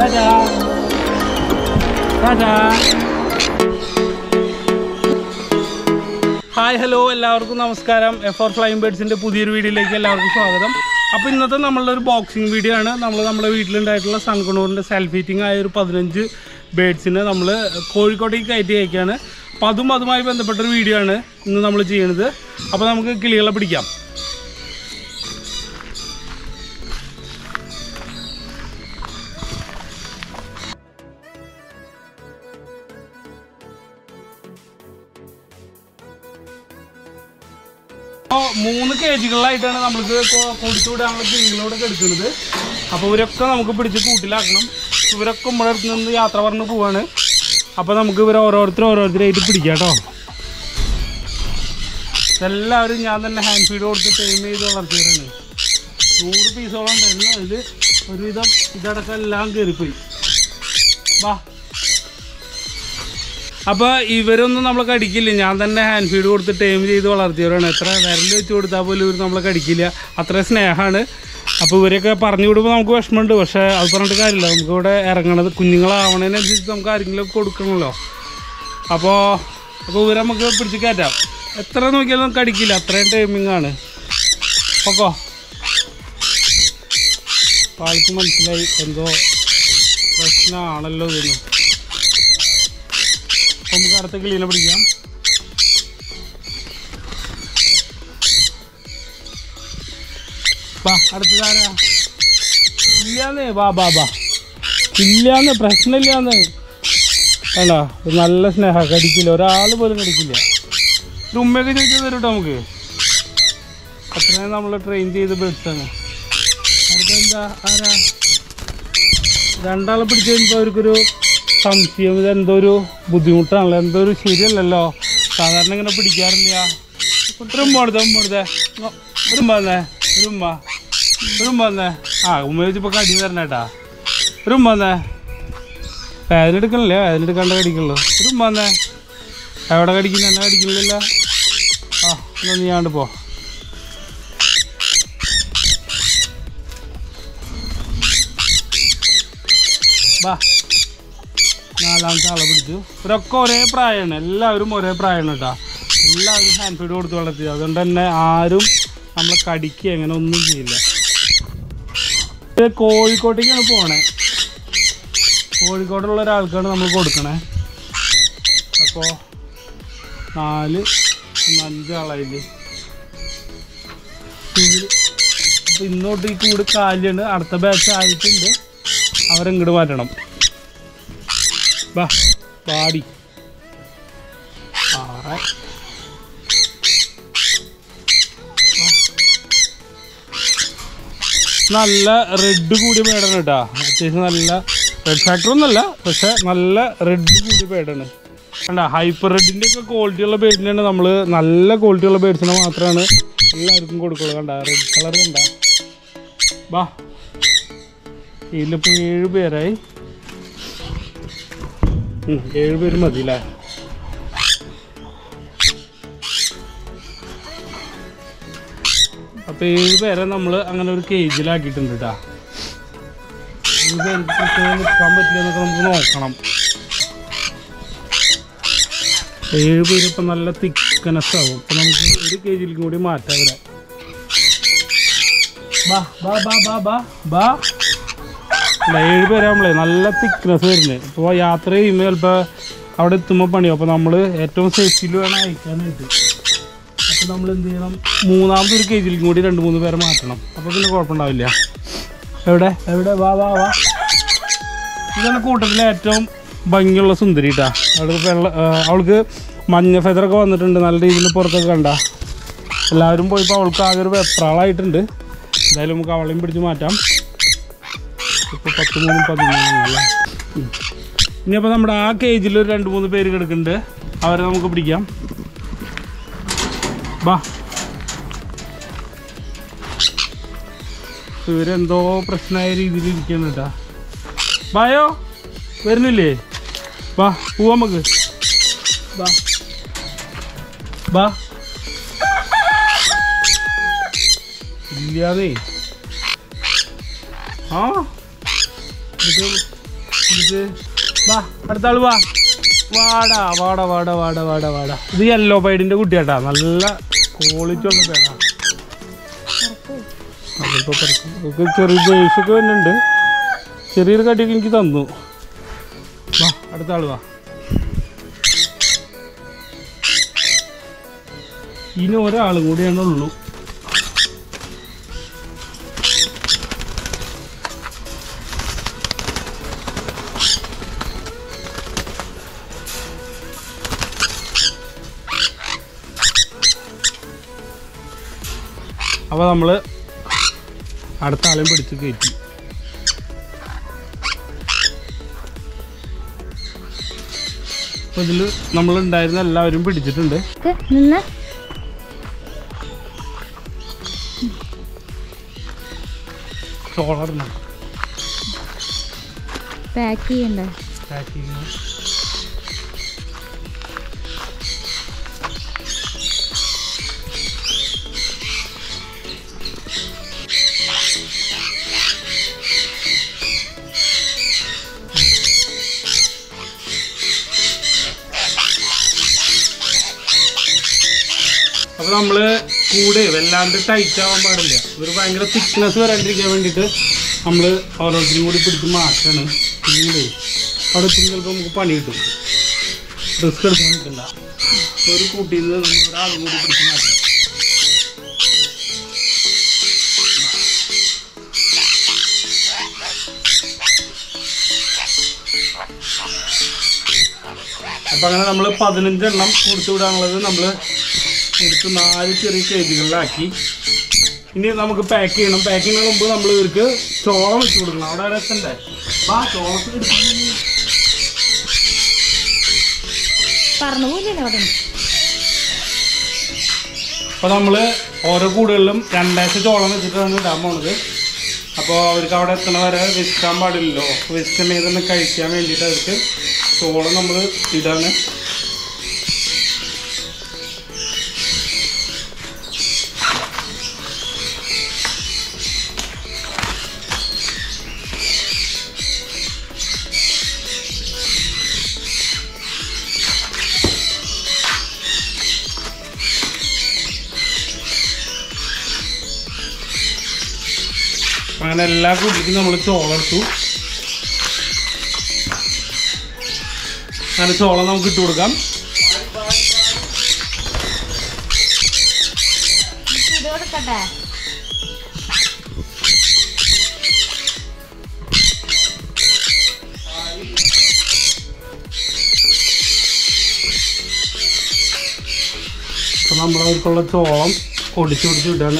Tata Tata hi hello എല്ലാവർക്കും നമസ്കാരം F R flame ബേഡ്സിൻ്റെ പുതിയൊരു വീഡിയോയിലേക്ക് എല്ലാവർക്കും സ്വാഗതം അപ്പോൾ ഇന്നത്തെ നമ്മളുടെ ഒരു ബോക്സിംഗ് വീഡിയോ ആണ് നമ്മൾ നമ്മുടെ വീട്ടിലുണ്ടായിട്ടുള്ള സൺകുണൂറിൻ്റെ സെൽഫീറ്റിംഗ് ആയ ഒരു പതിനഞ്ച് ബേഡ്സിനെ നമ്മൾ കോഴിക്കോട്ടേക്ക് കയറ്റി അയക്കുകയാണ് അപ്പോൾ അതും അതുമായി ബന്ധപ്പെട്ടൊരു വീഡിയോ ആണ് ഇന്ന് നമ്മൾ ചെയ്യുന്നത് അപ്പോൾ നമുക്ക് കിളികളെ പിടിക്കാം അപ്പോൾ മൂന്ന് കേജുകളിലായിട്ടാണ് നമ്മൾക്ക് കൊ- കൊടുത്തു വിടാനുള്ള കിളികളോടൊക്കെ എടുക്കുന്നത് അപ്പോൾ ഇവരൊക്കെ നമുക്ക് പിടിച്ച് കൂട്ടിലാക്കണം ഇവരൊക്കെ നമ്മുടെ അടുത്ത് നിന്ന് യാത്ര പറഞ്ഞ് പോവാണ് അപ്പോൾ നമുക്ക് ഇവർ ഓരോരുത്തർ ഓരോരുത്തരായിട്ട് പിടിക്കാം കേട്ടോ എല്ലാവരും ഞാൻ തന്നെ ഹാൻഡ് ഫീഡ് കൊടുത്ത് ടൈം ചെയ്ത് വളർത്തിയവരാണ് നൂറ് പീസോളം ഉണ്ടായിരുന്നു അതിൽ ഒരുവിധം ഇതടക്കം എല്ലാം കയറിപ്പോയി വാ അപ്പോൾ ഇവരൊന്നും നമ്മളെ കടിക്കില്ല ഞാൻ തന്നെ ഹാൻഡ് ഫീഡ് കൊടുത്ത് ടൈം ചെയ്ത് വളർത്തിയവരാണ് എത്ര വിരൽ വെച്ച് കൊടുത്താൽ പോലും ഇവർ നമ്മളെ കടിക്കില്ല അത്ര സ്നേഹമാണ് അപ്പോൾ ഇവരെയൊക്കെ പറഞ്ഞു വിടുമ്പോൾ നമുക്ക് വിഷമമുണ്ട് പക്ഷേ അത് പറഞ്ഞിട്ട് കാര്യമില്ല നമുക്ക് ഇവിടെ ഇറങ്ങണത് കുഞ്ഞുങ്ങളാവണതിനനുസരിച്ച് നമുക്ക് ആരെങ്കിലും കൊടുക്കണമല്ലോ അപ്പോൾ അപ്പോൾ ഇവരെ നമുക്ക് പിടിച്ച് കയറ്റാം എത്ര നോക്കിയാലും നമുക്ക് കടിക്കില്ല അത്രയും ടൈമിംഗ് ആണ് ഓക്കോ അപ്പോൾ ആൾക്ക് മനസ്സിലായി എന്തോ പ്രശ്നമാണല്ലോ ഇതൊന്നും അപ്പൊ നമുക്ക് അടുത്ത കിളീനെ പിടിക്കാം വാ അടുത്തതാരാ ഇല്ലാന്നേ വാ ബാ ബാ ഇല്ലാന്ന് പ്രശ്നമില്ലാന്ന് വേണ്ട നല്ല സ്നേഹ കടിക്കില്ല ഒരാൾ പോലും കടിക്കില്ല ഒരു ഉമ്മയൊക്കെ ചോദിച്ചാൽ തരും കേട്ടോ നമുക്ക് അത്രയും നമ്മൾ ട്രെയിൻ ചെയ്ത് ബേഡ്സാണ് അടുത്ത എന്താ ആരാ രണ്ടാളെ പിടിച്ചു കഴിഞ്ഞപ്പോൾ അവർക്കൊരു സംശയം ഇതെന്തോ ഒരു ബുദ്ധിമുട്ടാണല്ലോ എന്തോ ഒരു ശരിയല്ലല്ലോ സാധാരണ ഇങ്ങനെ പിടിക്കാറില്ല ഒരു ഉമ്മ കൊടുത്തേ ഉമ്മ കൊടുത്തേ ഇങ്ങോ, ഒരു ഉമ്മ വന്നേ ഒരു ഉമ്മ ഒരു ഉമ്മ വന്നേ ആ ഉമ്മ വെച്ചപ്പോൾ കടി തരണേട്ടാ ഒരു ഉമ്മ വന്നേ വേദന എടുക്കണില്ലേ വേദന എടുക്കാണ്ട് കടിക്കുള്ളൂ ഒരു ഉമ്മ വന്നേ എവിടെ കടിക്കുന്നു എന്നെ കടിക്കണില്ല ആ എന്നാ നീ ആണ്ട് പോ ബാ നാലാമത്തെ ആളെ പിടിച്ചു ഇവരൊക്കെ ഒരേ പ്രായമാണ് എല്ലാവരും ഒരേ പ്രായമാണ് കേട്ടോ എല്ലാവരും ഹാൻഡ് ഫീഡ് കൊടുത്ത് വളർത്തി അതുകൊണ്ട് തന്നെ ആരും നമ്മളെ കടിക്കുക അങ്ങനെ ഒന്നും ചെയ്യില്ല ഇത് കോഴിക്കോട്ടേക്കാണ് പോണേ കോഴിക്കോടുള്ള ഒരാൾക്കാണ് നമ്മൾ കൊടുക്കണേ അപ്പോൾ നാല് ഒന്ന് അഞ്ചാളായില്ലേ അപ്പോൾ ഇന്നോട്ട് ഈ കൂട് കാലിയാണ് അടുത്ത ബാച്ച് ആയിട്ടുണ്ട് അവരിങ്ങോട്ട് മാറ്റണം ബാ പാടി ആറ് വാ. നല്ല റെഡ് കൂടിയ പേടാണ് കേട്ടോ അത്യാവശ്യം നല്ല റെഡ് ഫാക്ടർ ഒന്നല്ല പക്ഷെ നല്ല റെഡ് കൂടിയ പേടാണ് കണ്ട ഹൈപ്പർ റെഡിൻ്റെ ഒക്കെ ക്വാളിറ്റി ഉള്ള ബേഡിനാണ് നമ്മൾ നല്ല ക്വാളിറ്റി ഉള്ള ബേഡ്സിനെ മാത്രമാണ് എല്ലാവർക്കും കൊടുക്കുള്ളൂ കണ്ട റെഡ് കളർ കണ്ട ബാ ഇതിലിപ്പോൾ ഏഴ് പേരായി ഉം, ഏഴ് പേര് മതി അല്ലേ അപ്പൊ ഏഴ് പേരെ നമ്മൾ അങ്ങനെ ഒരു കേജിലാക്കിയിട്ടുണ്ട് കേട്ടാ ഏഴ് പേർക്ക് നിൽക്കാൻ പറ്റില്ല എന്നൊക്കെ നമുക്ക് നോക്കണം ഏഴ് പേര് ഇപ്പം നല്ല തിക്കനസ് ആവും അപ്പൊ നമുക്ക് ഒരു കേജിലും കൂടി മാറ്റാം അവരെ ബാ ബാ ബാ ബാ ബാ ബാ ഇല്ല, ഏഴ് പേരാകുമ്പോഴേ നല്ല തിക്നെസ് വരുന്നത് ഇപ്പോൾ യാത്ര ചെയ്യുമ്പോൾ ചിലപ്പോൾ അവിടെ എത്തുമ്പോൾ പണിയോ അപ്പോൾ നമ്മൾ ഏറ്റവും സേഫ്റ്റിയിൽ വേണം അയക്കാനായിട്ട് അപ്പോൾ നമ്മൾ എന്ത് ചെയ്യണം മൂന്നാമത് ഒരു കെ ജിയിലും കൂടി രണ്ട് മൂന്ന് പേരെ മാറ്റണം അപ്പോൾ പിന്നെ കുഴപ്പമുണ്ടാവില്ല എവിടെ എവിടെ വാ വാ വാ ഇതാണ് കൂട്ടത്തിലെ ഏറ്റവും ഭംഗിയുള്ള സുന്ദരി കേട്ടാ അവൾക്ക് വെള്ള ആ, അവൾക്ക് മഞ്ഞ ഫെതറൊക്കെ വന്നിട്ടുണ്ട് നല്ല രീതിയിൽ പുറത്തൊക്കെ കണ്ട എല്ലാവരും പോയപ്പോൾ അവൾക്ക് ആകെ ഒരു വെപ്രാളായിട്ടുണ്ട് എന്തായാലും നമുക്ക് അവളെയും പിടിച്ച് മാറ്റാം ഇപ്പോൾ പത്ത് മൂന്നും പതിമൂന്നും അല്ലേ ഉം. ഇനിയപ്പോൾ നമ്മുടെ ആ കേജിൽ ഒരു രണ്ട് മൂന്ന് പേര് കിടക്കുന്നുണ്ട് അവരെ നമുക്ക് പിടിക്കാം ബാ ഇവരെന്തോ പ്രശ്നമായ രീതിയിൽ ഇരിക്കുന്നു കേട്ടാ ബായോ വരുന്നില്ലേ വാ പോവാ നമുക്ക് ബാ ബാ ഇല്ലാതെ ആ ഇത് ഇത് വാ അടുത്ത ആള് വാ വാടാ വാടാ വാടാ വാടാ വാടാ വാടാ ഇത് യെല്ലോ പൈഡിന്റെ കുട്ടിയാട്ടാ നല്ല ക്വാളിറ്റി ഉള്ള പേടാ അതിപ്പോ പറിക്കും. ഇതൊക്കെ ചെറിയ ജേഴ്സൊക്കെ വരുന്നുണ്ട് ചെറിയൊരു കടിയൊക്കെ എനിക്ക് തന്നു വാ അടുത്ത ആള് വാ ഇനി ഒരാളും കൂടിയാണ് ഉള്ളൂ അപ്പോൾ നമ്മൾ അടുത്ത ആളെയും പിടിച്ച് കയറ്റി അപ്പോൾ ഇതിൽ നമ്മളുണ്ടായിരുന്ന എല്ലാവരും പിടിച്ചിട്ടുണ്ട് ക്ക് നിന്ന് ട്രോളറിന് പാക്ക് ചെയ്യണ്ടേ പാക്കിങ് അപ്പൊ നമ്മള് കൂടെ വല്ലാണ്ട് ടൈറ്റ് ആവാൻ പാടില്ല ഒരു ഭയങ്കര തിക്നെസ് വരാണ്ടിരിക്കാൻ വേണ്ടിയിട്ട് നമ്മള് ഓരോരുത്തരും കൂടി പിടിച്ച് മാറ്റാണ് പിന്നീട് അവിടെ എത്തുമ്പോൾ ചിലപ്പോൾ നമുക്ക് പണി കിട്ടും റിസ്ക് എടുക്കാൻ നിൽക്കണ്ട ഒരു കൂട്ടിയിൽ നിന്ന് നമ്മൾ ഒരാളും കൂടി പിടിച്ച് മാറ്റണം അപ്പം അങ്ങനെ നമ്മൾ പതിനഞ്ചെണ്ണം കൊടുത്തു വിടാനുള്ളത് നമ്മൾ എടുത്ത് നാല് ചെറിയ കേജുകളിലാക്കി ഇനി നമുക്ക് പാക്ക് ചെയ്യണം പാക്ക് ചെയ്യുന്നതിന് മുമ്പ് നമ്മൾ ഇവർക്ക് ചോളം വെച്ച് കൊടുക്കണം അവിടെ രസണ്ടേ ആ ചോളത്തിൽ എടുക്കാൻ പറഞ്ഞു പോലെയല്ലേ അവിടെ അപ്പോൾ നമ്മൾ ഓരോ കൂടുകളിലും രണ്ടാഴ്ച ചോളം വെച്ചിട്ടാണ് ഇടാൻ പോണത് അപ്പോൾ അവർക്ക് അവിടെ എത്തണ വരെ വിൽക്കാൻ പാടില്ലല്ലോ വിൽക്കണമെങ്കിൽ തന്നെ കഴിക്കാൻ വേണ്ടിയിട്ട് അവർക്ക് ചോളം നമ്മൾ ഇടാണ് അങ്ങനെ എല്ലാ കുട്ടിക്കും നമ്മൾ ചോളം എടുത്തു അങ്ങനെ ചോളം നമുക്ക് ഇട്ട് കൊടുക്കാം ഇത് കൊടുക്കട്ടെ അപ്പോൾ നമ്മൾ അവർക്കുള്ള ചോളം ഒടിച്ച് ഒടിച്ച് വിടാണ്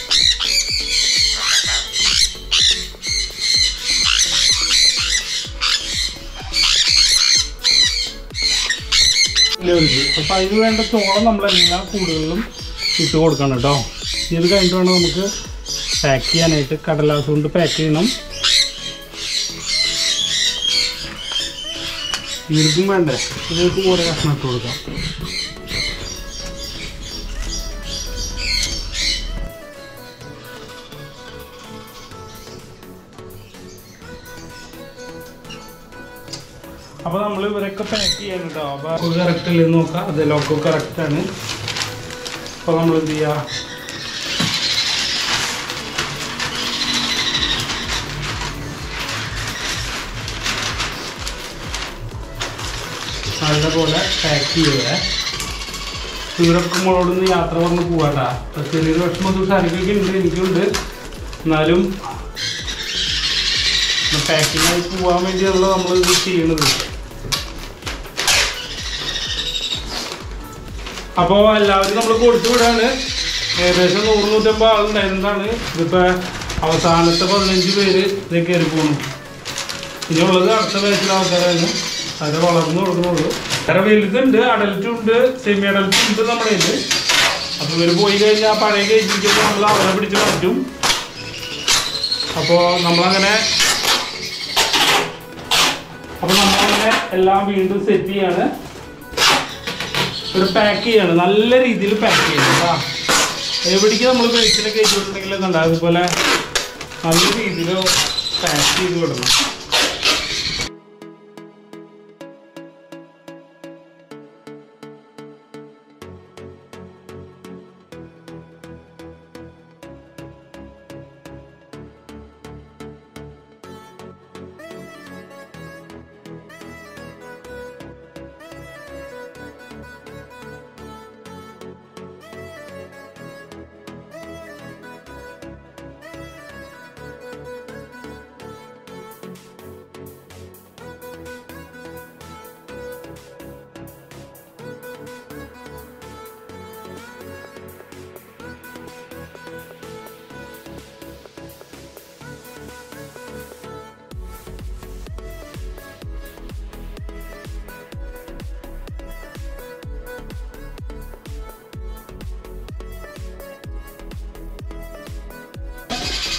അപ്പോൾ അതിന് വേണ്ട ചോളം നമ്മൾ എല്ലാ കൂടുകളിലും ഇട്ട് കൊടുക്കണം കേട്ടോ ഇത് കഴിഞ്ഞിട്ട് വേണം നമുക്ക് പാക്ക് ചെയ്യാനായിട്ട് കടലാസ് കൊണ്ട് പാക്ക് ചെയ്യണം ഇവർക്കും വേണ്ടേ ഇവർക്കും ഓരോ കഷ്ണം ഇട്ട് കൊടുക്കാം അപ്പൊ നമ്മൾ ഇവരൊക്കെ പാക്ക് ചെയ്യാൻ കേട്ടോ അപ്പൊ കറക്റ്റ് അല്ലെന്ന് നോക്കാം അതിലൊക്കെ കറക്റ്റ് ആണ് അപ്പൊ നമ്മൾ എന്ത് ചെയ്യാ നല്ലപോലെ പാക്ക് ചെയ്യുക ഇവരൊക്കെ നമ്മളോടൊന്ന് യാത്ര പറഞ്ഞ് പോവാട്ടാ അപ്പൊ ചെറിയൊരു വിഷമം തുഷാരിക്കൊക്കെ ഉണ്ട് എനിക്കുണ്ട് എന്നാലും പാക്കിംഗ് ആയി പോവാൻ വേണ്ടിയാണല്ലോ നമ്മൾ ഇത് ചെയ്യണത് അപ്പോൾ എല്ലാവരും നമ്മൾ കൊടുത്തു വിടാണ് ഏകദേശം നൂറ് നൂറ്റമ്പത് ആളുണ്ടായിരുന്നതാണ് ഇതിപ്പോൾ അവസാനത്തെ പതിനഞ്ച് പേര് ഇത് കയറി പോണു ഇനിയുള്ളത് അടുത്ത ബാച്ചിലെ ആൾക്കാരാണ് അത് വളർന്നു കൊടുക്കുന്നുള്ളൂ വേറെ വലുതുണ്ട് അഡൽറ്റും ഉണ്ട് സെമി അഡൽറ്റും ഉണ്ട് നമ്മുടെ കയ്യിൽ അപ്പോൾ ഇവർ പോയി കഴിഞ്ഞാൽ പഴയ കേജിലേക്ക് നമ്മൾ അവരെ പിടിച്ച് മാറ്റും അപ്പോൾ നമ്മളങ്ങനെ അപ്പോൾ നമ്മളങ്ങനെ എല്ലാം വീണ്ടും സെറ്റ് ചെയ്യാണ് ഒരു പാക്ക് ചെയ്യാണ് നല്ല രീതിയിൽ പാക്ക് ചെയ്യണം കേട്ടോ എവിടേക്ക് നമ്മൾ വെളിച്ചിനെ കയറ്റിയിട്ടുണ്ടെങ്കിൽ കണ്ട അതുപോലെ നല്ല രീതിയിൽ പാക്ക് ചെയ്ത് വിടണം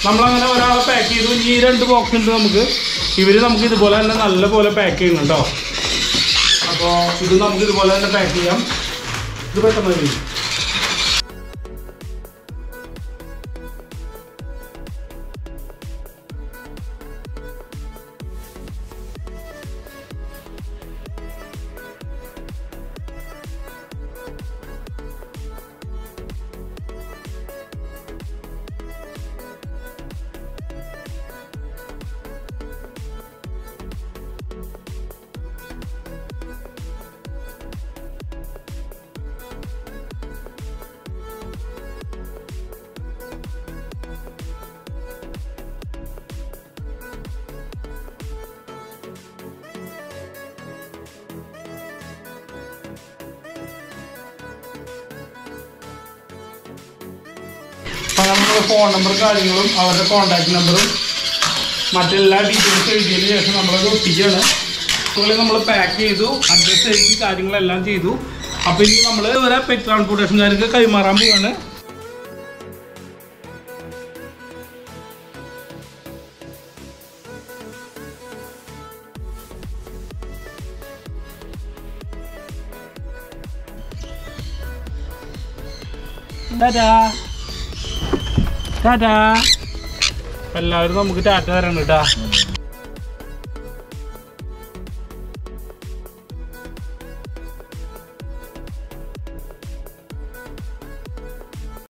നമ്മളങ്ങനെ ഒരാളെ പാക്ക് ചെയ്തു ഇനി ഈ രണ്ട് ബോക്സ് ഉണ്ട് നമുക്ക് ഇവർ നമുക്ക് ഇതുപോലെ തന്നെ നല്ല പോലെ പാക്ക് ചെയ്യണം കേട്ടോ അപ്പോൾ ഇത് നമുക്ക് ഇതുപോലെ തന്നെ പാക്ക് ചെയ്യാം ഇത് പെട്ടെന്ന് മതി. അപ്പോൾ നമ്മുടെ ഫോൺ നമ്പർ കാര്യങ്ങളും അവരുടെ കോൺടാക്ട് നമ്പറും മറ്റെല്ലാ ഡീറ്റെയിൽസ് എഴുതിയതിന് ശേഷം നമ്മളത് ഒട്ടിക്കുകയാണ് അതുപോലെ നമ്മൾ പാക്ക് ചെയ്തു അഡ്രസ് എഴുതി കാര്യങ്ങളെല്ലാം ചെയ്തു അപ്പോൾ ഇനി നമ്മൾ ഇവരെ പെറ്റ് ട്രാൻസ്പോർട്ടേഷൻകാർക്ക് കൈമാറാൻ പോവാണ് ടാറ്റാ ടാറ്റാ എല്ലാവരും നമുക്ക് ടാറ്റ തരണം കേട്ടാ